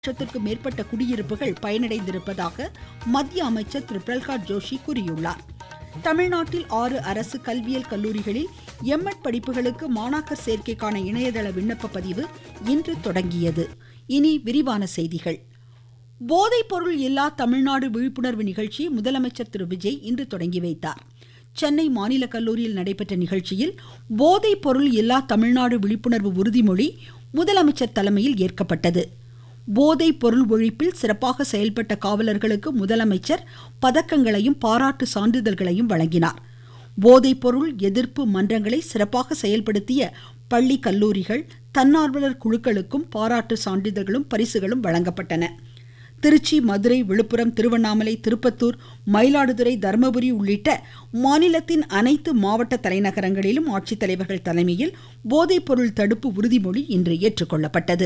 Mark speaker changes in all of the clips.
Speaker 1: லட்சத்திற்கும் மேற்பட்ட குடியிருப்புகள் பயனடைந்திருப்பதாக மத்திய அமைச்சர் திரு பிரல்காத் ஜோஷி கூறியுள்ளார் தமிழ்நாட்டில் ஆறு அரசு கல்வியியல் கல்லூரிகளில் எம்எட் படிப்புகளுக்கு மாணாக்கர் சேர்க்கைக்கான இணையதள விண்ணப்ப பதிவு இன்று தொடங்கியது இனி விரிவான செய்திகள் போதைப் பொருள் இல்லா தமிழ்நாடு விழிப்புணர்வு நிகழ்ச்சியை முதலமைச்சர் திரு விஜய் இன்று தொடங்கி வைத்தார் சென்னை மாநில கல்லூரியில் நடைபெற்ற நிகழ்ச்சியில் போதைப் பொருள் இல்லா தமிழ்நாடு விழிப்புணர்வு உறுதிமொழி முதலமைச்சர் தலைமையில் ஏற்கப்பட்டது போதைப் பொருள் ஒழிப்பில் சிறப்பாக செயல்பட்ட காவலர்களுக்கு முதலமைச்சர் பதக்கங்களையும் பாராட்டு சான்றிதழ்களையும் வழங்கினார் போதைப் பொருள் எதிர்ப்பு மன்றங்களை சிறப்பாக செயல்படுத்திய பள்ளி கல்லூரிகள் தன்னார்வலர் குழுக்களுக்கும் பாராட்டு சான்றிதழ்களும் பரிசுகளும் வழங்கப்பட்டன திருச்சி மதுரை விழுப்புரம் திருவண்ணாமலை திருப்பத்தூர் மயிலாடுதுறை தருமபுரி உள்ளிட்ட மாநிலத்தின் அனைத்து மாவட்ட தலைநகரங்களிலும் ஆட்சித்தலைவர்கள் தலைமையில் போதைப் பொருள் தடுப்பு உறுதிமொழி இன்று ஏற்றுக்கொள்ளப்பட்டது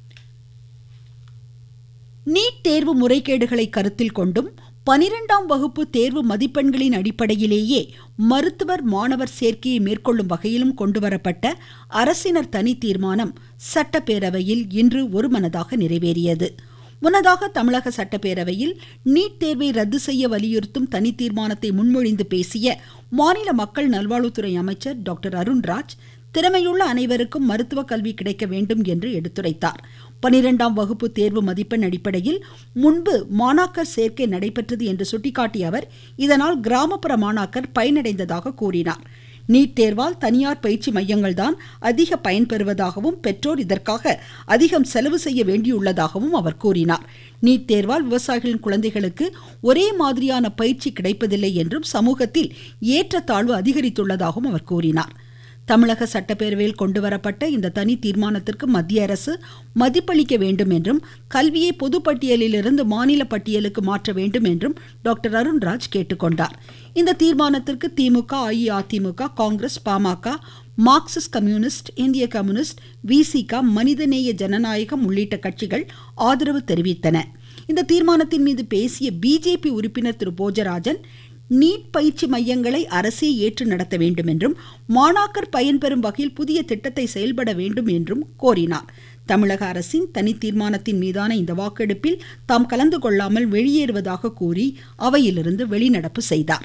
Speaker 1: நீட் தேர்வு முறைகேடுகளை கருத்தில் கொண்டும் பனிரெண்டாம் வகுப்பு தேர்வு மதிப்பெண்களின் அடிப்படையிலேயே மருத்துவர் மாணவர் சேர்க்கையை மேற்கொள்ளும் வகையிலும் கொண்டுவரப்பட்ட அரசினர் தனி தீர்மானம் சட்டப்பேரவையில் இன்று ஒருமனதாக நிறைவேறியது முன்னதாக தமிழக சட்டப்பேரவையில் நீட் தேர்வை ரத்து செய்ய வலியுறுத்தும் தனி தீர்மானத்தை முன்மொழிந்து பேசிய மாநில மக்கள் நல்வாழ்வுத்துறை அமைச்சர் டாக்டர் அருண்ராஜ் திறமையுள்ள அனைவருக்கும் மருத்துவ கல்வி கிடைக்க வேண்டும் என்று எடுத்துரைத்தார் பனிரெண்டாம் வகுப்பு தேர்வு மதிப்பெண் அடிப்படையில் முன்பு மாணாக்கர் சேர்க்கை நடைபெற்றது என்று சுட்டிக்காட்டிய அவர் இதனால் கிராமப்புற மாணாக்கர் பயனடைந்ததாக கூறினார் நீட் தேர்வால் தனியார் பயிற்சி மையங்கள் தான் அதிக பயன்பெறுவதாகவும் பெற்றோர் இதற்காக அதிகம் செலவு செய்ய வேண்டியுள்ளதாகவும் அவர் கூறினார் நீட் தேர்வால் விவசாயிகளின் குழந்தைகளுக்கு ஒரே மாதிரியான பயிற்சி கிடைப்பதில்லை என்றும் சமூகத்தில் ஏற்றத்தாழ்வு அதிகரித்துள்ளதாகவும் அவர் கூறினார் தமிழக சட்டப்பேரவையில் கொண்டுவரப்பட்ட இந்த தனி தீர்மானத்திற்கு மத்திய அரசு மதிப்பளிக்க வேண்டும் என்றும் கல்வியை பொதுப்பட்டியலிலிருந்து மாநில பட்டியலுக்கு மாற்ற வேண்டும் என்றும் டாக்டர் அருண்ராஜ் கேட்டுக்கொண்டார் இந்த தீர்மானத்திற்கு திமுக அஇஅதிமுக காங்கிரஸ் பாமக மார்க்சிஸ்ட் கம்யூனிஸ்ட் இந்திய கம்யூனிஸ்ட் விசிக மனிதநேய ஜனநாயகம் உள்ளிட்ட கட்சிகள் ஆதரவு தெரிவித்தன இந்த தீர்மானத்தின் மீது பேசிய பிஜேபி உறுப்பினர் திரு போஜராஜன் நீட் பயிற்சி மையங்களை அரசே ஏற்று நடத்த வேண்டும் என்றும் மாணாக்கர் பயன்பெறும் வகையில் புதிய திட்டத்தை செயல்பட வேண்டும் என்றும் கோரினார் தமிழக அரசின் தனி தீர்மானத்தின் மீதான இந்த வாக்கெடுப்பில் தாம் கலந்து கொள்ளாமல் வெளியேறுவதாக கூறி அவையிலிருந்து வெளிநடப்பு செய்தார்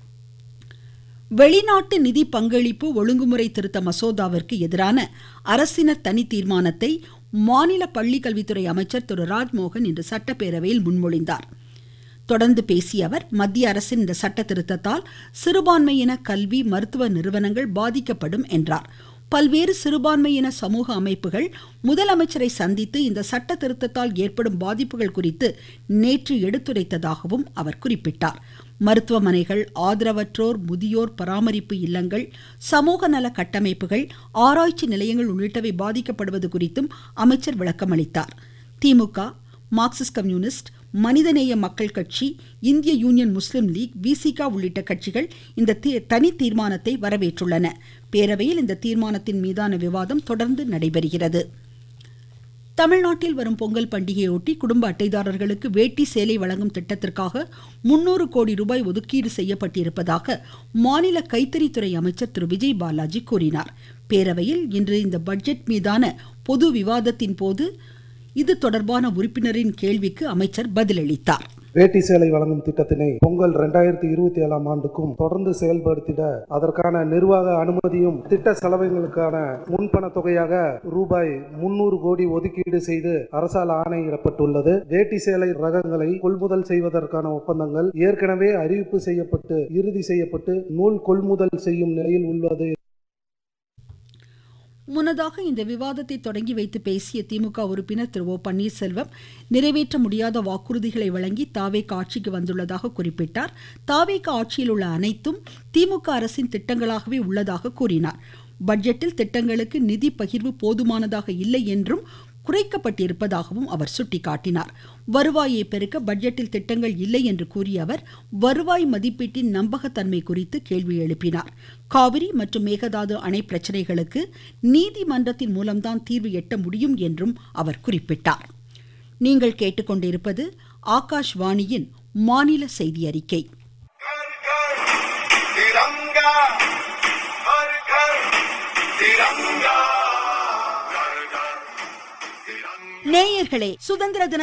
Speaker 1: வெளிநாட்டு நிதி பங்களிப்பு ஒழுங்குமுறை திருத்த மசோதாவிற்கு எதிரான அரசினர் தனி தீர்மானத்தை மாநில பள்ளிக்கல்வித்துறை அமைச்சர் திரு ராஜ்மோகன் இன்று சட்டப்பேரவையில் முன்மொழிந்தார் தொடர்ந்து பேசிய அவர் மத்திய அரசின் இந்த சட்ட திருத்தத்தால் சிறுபான்மையின கல்வி மருத்துவ நிறுவனங்கள் பாதிக்கப்படும் என்றார் பல்வேறு சிறுபான்மையின சமூக அமைப்புகள் முதலமைச்சரை சந்தித்து இந்த சட்ட திருத்தத்தால் ஏற்படும் பாதிப்புகள் குறித்து நேற்று எடுத்துரைத்ததாகவும் அவர் குறிப்பிட்டார் மருத்துவமனைகள் ஆதரவற்றோர் முதியோர் பராமரிப்பு இல்லங்கள் சமூக நல கட்டமைப்புகள் ஆராய்ச்சி நிலையங்கள் உள்ளிட்டவை பாதிக்கப்படுவது குறித்தும் அமைச்சர் விளக்கமளித்தார் திமுக மார்க்சிஸ்ட் கம்யூனிஸ்ட் மனிதநேய மக்கள் கட்சி இந்திய யூனியன் முஸ்லிம் லீக் விசிகா உள்ளிட்ட கட்சிகள் இந்த தனி தீர்மானத்தை வரவேற்றுள்ளன பேரவையில் இந்த தீர்மானத்தின் மீதான விவாதம் தொடர்ந்து நடைபெறுகிறது தமிழ்நாட்டில் வரும் பொங்கல் பண்டிகையொட்டி குடும்ப அட்டைதாரர்களுக்கு வேட்டி சேலை வழங்கும் திட்டத்திற்காக முன்னூறு கோடி ரூபாய் ஒதுக்கீடு செய்யப்பட்டிருப்பதாக மாநில கைத்தறித்துறை அமைச்சர் திரு விஜய் பாலாஜி கூறினார் பேரவையில் இன்று இந்த பட்ஜெட் மீதான பொது விவாதத்தின் போது இது தொடர்பான உறுப்பினரின் கேள்விக்கு அமைச்சர் பதிலளித்தார்
Speaker 2: வேட்டி சேலை வழங்கும் திட்டத்தினை பொங்கல் ரெண்டாயிரத்தி இருபத்தி ஏழாம் ஆண்டுக்கும் தொடர்ந்து செயல்படுத்திட அதற்கான நிர்வாக அனுமதியும் திட்ட செலவுகளுக்கான முன்பண தொகையாக ரூபாய் முன்னூறு கோடி ஒதுக்கீடு செய்து அரசால் ஆணையிடப்பட்டுள்ளது வேட்டி சேலை ரகங்களை கொள்முதல் செய்வதற்கான ஒப்பந்தங்கள் ஏற்கனவே அறிவிப்பு செய்யப்பட்டு இறுதி செய்யப்பட்டு நூல் கொள்முதல் செய்யும் நிலையில் உள்ளது
Speaker 1: முன்னதாக இந்த விவாதத்தை தொடங்கி வைத்து பேசிய திமுக உறுப்பினர் திரு ஓ பன்னீர்செல்வம் நிறைவேற்ற முடியாத வாக்குறுதிகளை வழங்கி தாவேக ஆட்சிக்கு வந்துள்ளதாக குறிப்பிட்டார் தாவேக ஆட்சியில் உள்ள அனைத்தும் திமுக அரசின் திட்டங்களாகவே உள்ளதாக கூறினார் பட்ஜெட்டில் திட்டங்களுக்கு நிதி பகிர்வு போதுமானதாக இல்லை என்றும் குறைக்கப்பட்டிருப்பதாகவும் அவர் சுட்டிக்காட்டினார் வருவாயை பெருக்க பட்ஜெட்டில் திட்டங்கள் இல்லை என்று கூறிய அவர் வருவாய் மதிப்பீட்டின் நம்பகத்தன்மை குறித்து கேள்வி எழுப்பினார் காவிரி மற்றும் மேகதாது அணை பிரச்சனைகளுக்கு நீதிமன்றத்தின் மூலம்தான் தீர்வு எட்ட முடியும் என்றும் அவர் குறிப்பிட்டார் நீங்கள் கேட்டுக்கொண்டிருப்பது ஆகாஷ்வாணியின் மாநில செய்தி அறிக்கை
Speaker 3: तिरंगा हर घर तिरंगा घर घर तिरंगा
Speaker 1: நேயர்களே சுதந்திர தின